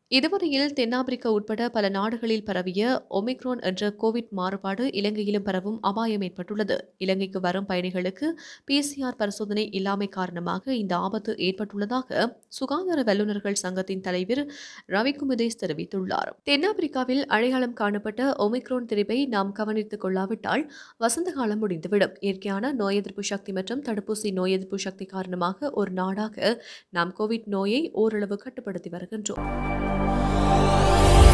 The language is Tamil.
இதுவரையில் தென்னாப்பிரிக்கா உட்பட பல நாடுகளில் பரவிய ஒமிக்ரோன் என்ற கோவிட் மாறுபாடு இலங்கையிலும் பரவும் அபாயம் ஏற்பட்டுள்ளது இலங்கைக்கு வரும் பயணிகளுக்கு பிசிஆர் பரிசோதனை இல்லாமை காரணமாக இந்த ஆபத்து ஏற்பட்டுள்ளதாக சுகாதார வல்லுநர்கள் சங்கத்தின் தலைவர் ரவிக்குமுதேஷ் தெரிவித்துள்ளார் தென்னாப்பிரிக்காவில் அடையாளம் காணப்பட்ட ஒமிக்ரோன் திரிபை நாம் கவனித்துக் கொள்ளாவிட்டால் வசந்த காலம் முடிந்துவிடும் இயற்கையான நோய் எதிர்ப்பு சக்தி மற்றும் தடுப்பூசி நோய் எதிர்ப்பு சக்தி காரணமாக ஒரு நாடாக நாம் கோவிட் நோயை ஓரளவு கட்டுப்படுத்தி வருகின்றோம்